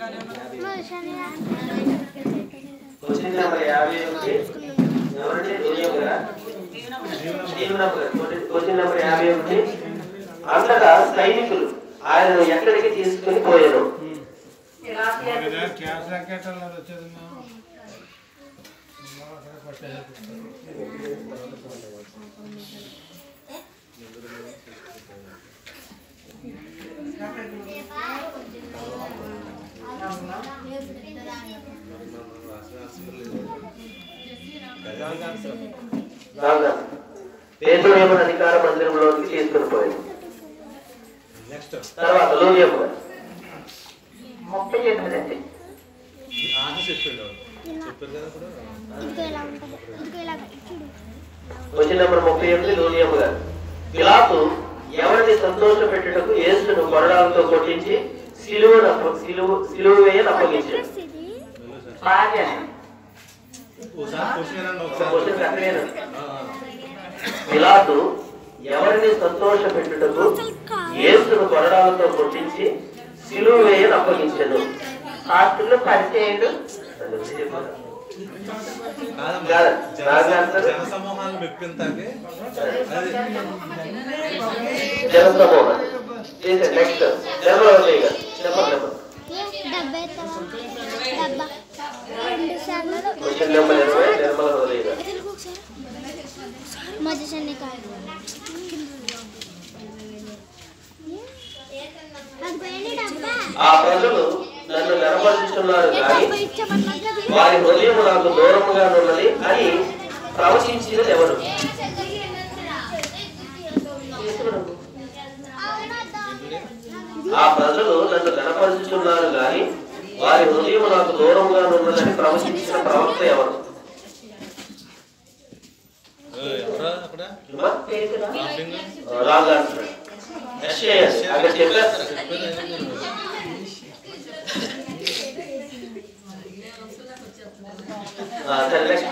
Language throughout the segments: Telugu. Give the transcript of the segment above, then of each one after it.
క్వశ్చన్ నెంబర్ యాభై ఒకటి ఎవరంటే దుర్యోగ గారా? జీవనమ్మ గారు. క్వశ్చన్- క్వశ్చన్ నెంబర్ యాభై ఒకటి అంతటా సైనికులు ఆయనను ఎక్కడికి తీసుకుని పోయారు క్యాష్ రాకెట్టాలి వచ్చేది రాగా పేదలు ఏమని అధికార మందిరంలోకి తీసుకుని పోయారు నెక్స్ట్ తర్వాత లోనియమ్మ గారు. ముప్పై ఎనిమిది అండి ఆన్సర్ చెప్పిండు చెప్పారు కదా ఇప్పుడు ఇంకో ఇలా ఉంటుంది ఇంకో ఇలా చూడు క్వశ్చన్ నెంబర్ ముప్పై ఎనిమిది లోనియమ్మ గారు పిలాతు ఎవరిని సంతోష పెట్టుటకు యేసును కొరడాలతో కొట్టించి సిలువను అప్ప- సిలువ సిలువ వేయని అప్పగించాడు డ్రెస్ ఇది బాగా ఒకసారి క్వశ్చన్ ఏనండి క్వశ్చన్ ఒకసారి కరెక్టేనా? ఆ, ఆ. పిలాతు ఎవరిని సంతోష పెట్టుటకు యేసును కొరడాలతో కొట్టించి సిలువ వేయని అప్పగించాడు హాస్టల్లో పరిచయం కాదమ్మా. కాదు. జన- రాజు అంటారు. జన సమూహాలను మెప్పింతాకి అది జనసమూహం నెక్స్ట్ జనవరి గారు చెప్పండి చెప్పండి ఏ డబ్బా ఎత్తావా డబ్బా రెండు సార్లు క్వశ్చన్ నెంబర్ ఇరవై నిర్మల హృదయ గారు తెలుగు ఒకసారి మధ్యసన్ని కాదు అది పోయండి డబ్బా ఆ ప్రజలు నన్ను నిలబడుతున్నారు ఏ కానీ డబ్బా ఇచ్చామన్నా కదా వారి హృదయం నాకు దూరముగా ఉన్నది అని ప్రవచించినది ఎవరు ఆ ప్రజలు నన్ను కనపరుచుతున్నారు కానీ వారి హృదయం నాకు దూరంగా ఉన్నదని ప్రవచించిన ప్రవక్త ఎవరు ఏ, ఎవరా అక్కడ అమ్మా? రాఫింగ్ రాంగ్ ఆన్సర్ యెషయా. అక్కడ చెప్పారు చెప్పారు ఏనండి నేను. ఆ, సరే నెక్స్ట్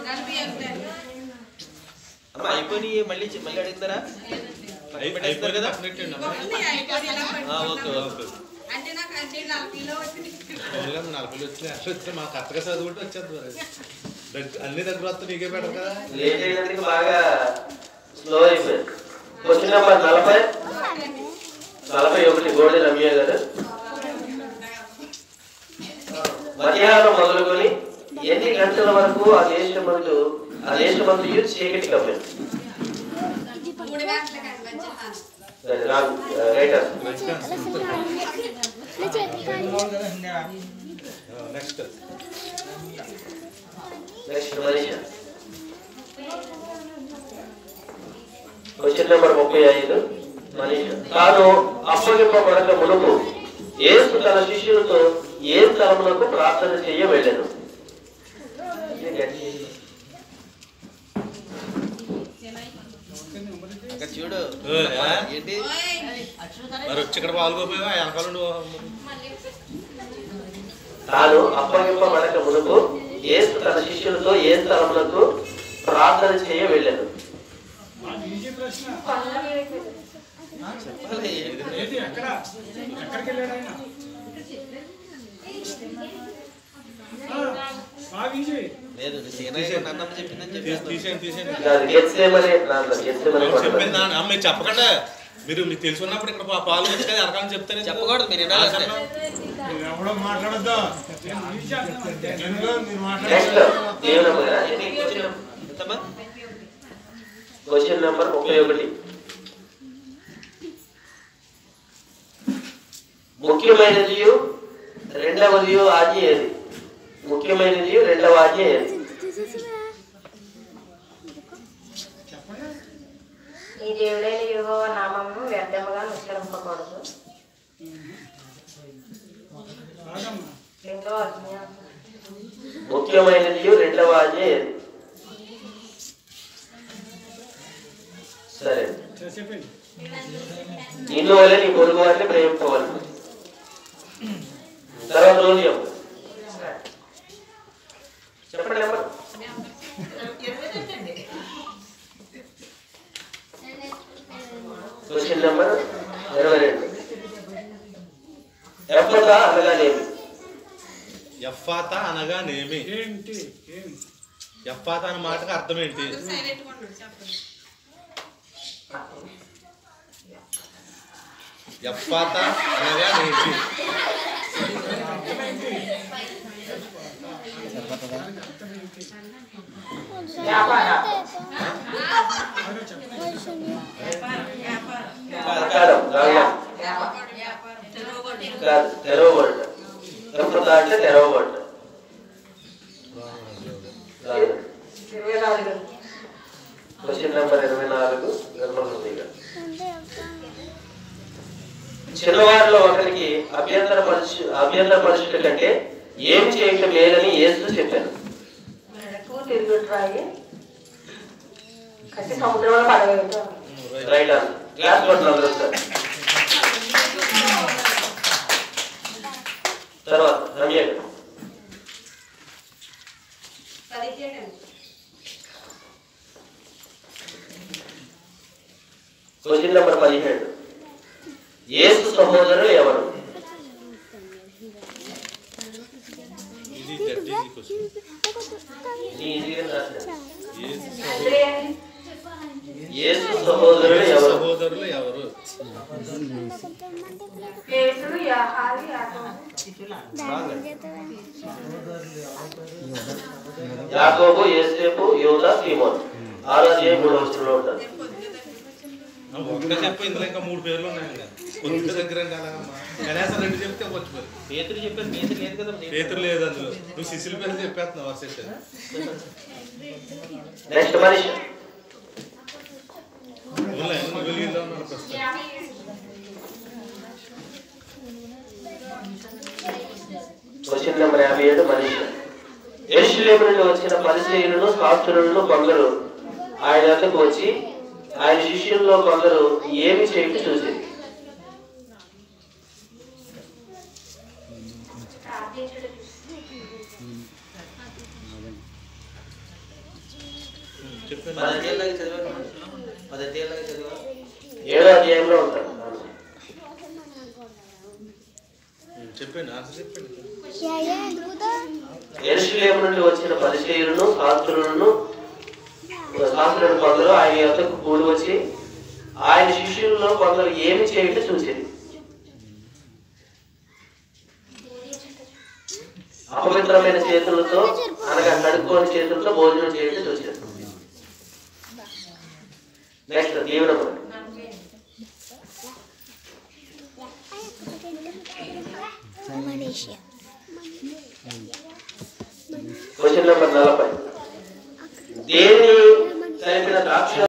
అమ్మ అయిపోయి మళ్ళీ చె- మళ్ళీ అడుగుతారా అయి- అయిపోయి కదా పెట్టండి అమ్మా. ఆ, ఓకే ఓకే అంటే నాకు అంటే నలభైలో వచ్చింది మామూలుగా నలభై వచ్చినాయి అసలు వస్తే మా కరెక్ట్గా చదువుకుంటే వచ్చేది మరి దగ్గ- అన్ని దగ్గర వస్తే నీకే బెటర్ కదా లేట్ అయినందుకు బాగా స్లో అయిపోయింది క్వశ్చన్ నెంబర్ నలభై నలభై ఒకటి గోల్డె రమ్య గారు మధ్యాహ్నం మొదలుకొని ఎన్ని గంటల వరకు ఆ దేశమందు ఆ దేశమందు యూత్ చీకటి కమ్మింది మూడు గంటలకి మధ్యాహ్నం writer next next Manisha question number ముప్పై ఐదు మనీష తాను అప్పగింపబడక మునుపు ఏసు తన శిష్యులతో ఏ స్థలములకు ప్రార్థన చెయ్య వెళ్ళాను ఇక్కడ చూడు ఏ, ఏ? ఏంటి మరి వచ్చి ఇక్కడ పాల్గొపోయావా వెనకాల ఉండి తాను అప్పగింపబడక మునుపు ఏసు తన శిష్యులతో ఏ స్థలములకు ప్రార్థన చేయ వెళ్ళాను ఈజీ ప్రశ్న చెప్పాలి ఏంటి? ఏంటి ఎక్కడ ఎక్కడికి వెళ్ళాడు ఆయన బాగా ఈజీ లేదు సీనయ్య నన్నమ్మ చెప్పిందని చెప్పేసి తీసేయండి తీసేయండి నాది గెత్సేమని నాది గెత్సేమని నేను చెప్పేది కొట్టమని. నా- అమ్మ, మీరు చెప్పకుండా మీరు మీకు తెలుసున్నప్పుడు ఇక్కడ పా- పాలు వచ్చి కదా వెనకాల చెప్తాను చెప్పకూడదు మీరు వినాలంటే ఎవడో మాట్లాడద్దు నెక్స్ట్ దేవునమ్మ గారా? ఇది క్వశ్చన్ ఎంతమ్మా క్వశ్చన్ నెంబర్ ముప్పై ఒకటి ముఖ్యమైనది రెండవది ఆజ్ఞ ఏది ముఖ్యమైనది రెండవ ఆజ్ఞ ఏది నీ దేవుడైన యెహోవా నామమును వ్యర్థముగా ఉచ్చరింపకూడదు రెండో ఆజ్ఞ ముఖ్యమైనది రెండవ ఆజ్ఞ ఏది సరే నిన్ను వల్ల నీ పొరుగు వారిని ప్రేమింపవాలి తర్వాత రోనియం చెప్పండి నెంబర్ క్వశ్చన్ నెంబర్ ఇరవై రెండు ఎప్పట అనగానేమి ఎఫ్ఫాత అనగానేమి ఏంటి ఏం ఎఫ్ఫాత అన్న మాటకు అర్థం ఏంటి సైలెంట్ ఉన్నాడు చెప్పండి ఎఫ్ఫాత అనగానేమి సకారం గమనం కాదు తెరవబడ్డ ఎఫ్రత అంటే తెరవబడ్డ ఇరవై నాలుగు క్వశ్చన్ నెంబర్ ఇరవై నాలుగు నిర్మల చిన్నవారిలో ఒకరికి అభ్యంతర పరిశు అభ్యంతర పరిశుద్ధ కంటే ఏం చేయటం మేలని యేసు చెప్పాను మెడకు తిరుగుట్రాయి కట్టి సముద్రంలో పడవేయటం రైట్ ఆన్ క్లాస్ కొట్టిన అందరూ సార్ తర్వాత రమ్య గారు. పదిహేడు క్వశ్చన్ నెంబర్ పదిహేడు యేసు సహోదరులు ఎవరు ఇది దట్ ఈజీ క్వశ్చన్ ఇది ఈజీగా రాశారు. యేసు యేసు సహోదరులు ఎవరు సహోదరులు ఎవరు పేతురు యాహాలి యాకోబు. యాకోబు యేసేపు యోధ సీమోన్ ఆరో అధ్యాయం మూడో వచనంలో ఉంటారు ఒకటే చెప్పు ఇందులో ఇంకా మూడు పేర్లు ఉన్నాయి ఇంకా కొద్దిగా దగ్గర అంటే అలాగమ్మా కనీసం రెండు చెప్తే వచ్చిపోయి పేతురు చెప్పారు పేతురు లేదు కదా పేతురు లేదు అందులో నువ్వు శిశుల పేరు చెప్పేస్తున్నావు వరుస నెక్స్ట్ మనిషి ఉన్నాయి నువ్వు వెలిగిందా ఉన్నాను ప్రస్తుతం క్వశ్చన్ నెంబర్ యాభై ఏడు మనిషి ఎరుషులేము నుండి వచ్చిన పరిచయులను శాస్త్రులను కొందరు ఆయన వద్దకు వచ్చి ఆయన శిష్యుల్లో కొందరు ఏమి చేయక చూసింది చెప్పాను పదహేళ్ళకి చదివారు పదహేళ్ళకి చదివారు ఏడో అధ్యాయంలో ఉంటారు చెప్పండి ఆన్సర్ చెప్పండి ఎరుషులేము నుండి వచ్చిన పరిచయులను శాస్త్రులను శాస్త్రులను కొందరు ఆయన యొద్దకు కూడి వచ్చి ఆయన శిష్యుల్లో కొందరు ఏమి చేయట చూసింది అపవిత్రమైన చేతులతో అనగా కడుక్కోని చేతులతో భోజనం చేయటం చూసింది నెక్స్ట్ తీవ్రమైన మలేషియా క్వశ్చన్ నెంబర్ నలభై దేని కలిపిన ద్రాక్ష